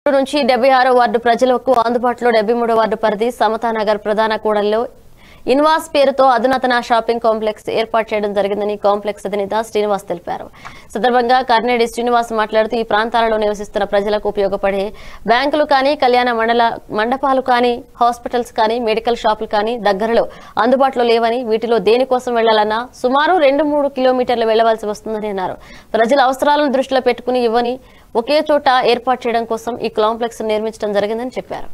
నుంచి డెబ్బై ఆరో వార్డు ప్రజలకు అందుబాటులో డెబ్బై మూడో వార్డు పరిధి సమతానగర్ ప్రధాన కూడలిలో ఇన్వాస్ పేరుతో అధునాతన షాపింగ్ కాంప్లెక్స్ ఏర్పాటు చేయడం జరిగిందని కాంప్లెక్స్ అధినేత శ్రీనివాస్ తెలిపారు సందర్భంగా కర్నేడి శ్రీనివాస్ మాట్లాడుతూ ఈ ప్రాంతాలలో నివసిస్తున్న ప్రజలకు ఉపయోగపడే బ్యాంకులు కానీ కళ్యాణ మండల మండపాలు కానీ హాస్పిటల్స్ కానీ మెడికల్ షాపులు కానీ దగ్గరలో అందుబాటులో లేవని వీటిలో దేనికోసం వెళ్లాలన్నా సుమారు రెండు మూడు కిలోమీటర్లు వెళ్లవలసి వస్తుందని అన్నారు ప్రజల అవసరాలను దృష్టిలో పెట్టుకుని ఇవ్వని ఒకే చోట ఏర్పాటు చేయడం కోసం ఈ కాంప్లెక్స్ నిర్మించడం జరిగిందని చెప్పారు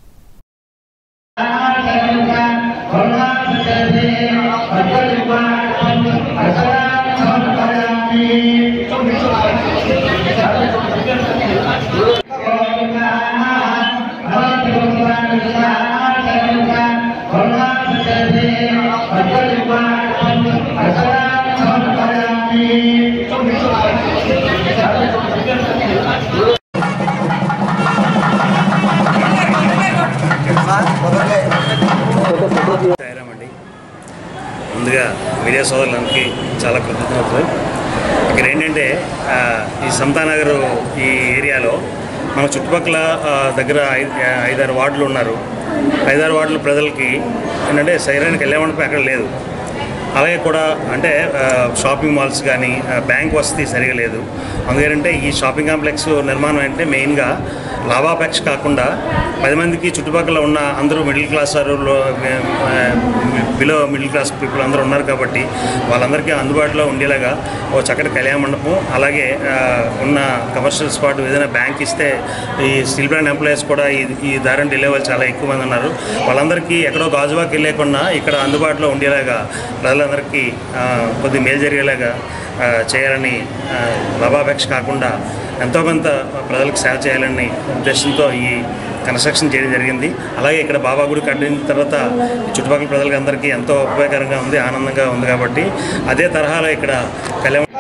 సాయిరామండి ముందుగా మీడియా సోదరులందరికీ చాలా కృతజ్ఞతలు ఇక్కడ ఏంటంటే ఆ, ఈ సమతానగర్ ఈ ఏరియాలో మన చుట్టుపక్కల ఆ, దగ్గర ఐ- ఐదారు వార్డులు ఉన్నారు ఐదారు వార్డుల ప్రజలకి ఏంటంటే సైరానికి వెళ్ళే మండపం ఎక్కడ లేదు అలాగే కూడా అంటే ఆ, షాపింగ్ మాల్స్ కానీ ఆ, బ్యాంక్ వసతి సరిగా లేదు అందుకేంటంటే ఈ షాపింగ్ కాంప్లెక్స్ నిర్మాణం అంటే మెయిన్గా లాభాపేక్ష కాకుండా పది మందికి చుట్టుపక్కల ఉన్న అందరూ middle class below middle class people అందరూ ఉన్నారు కాబట్టి వాళ్ళందరికీ అందుబాటులో ఉండేలాగా ఓ చక్కటి కళ్యాణ మండపం అలాగే ఆ, ఉన్న కమర్షియల్ స్పాట్ ఏదైనా బ్యాంక్ ఇస్తే ఈ స్టీల్ ప్లాంట్ ఎంప్లాయీస్ కూడా ఈ ఈ దారిని వెళ్ళే వాళ్ళు చాలా ఎక్కువ మంది ఉన్నారు వాళ్ళందరికీ ఎక్కడో గాజువాకి వెళ్ళకుండా ఇక్కడ అందుబాటులో ఉండేలాగా ప్రజలందరికీ ఆ, కొద్ది మేలు జరిగేలాగా ఆ, చేయాలని ఆ, లాభాపేక్ష కాకుండా ఎంతో కొంత ప్రజలకు సేవ చేయాలని ఉద్దేశంతో ఈ కన్స్ట్రక్షన్ చేయడం జరిగింది అలాగే ఇక్కడ బాబా గుడి కట్టిన తర్వాత ఈ చుట్టుపక్కల ప్రజలకి అందరికీ ఎంతో ఉపయోగకరంగా ఉంది ఆనందంగా ఉంది కాబట్టి అదే తరహాలో ఇక్కడ కళ్యాణ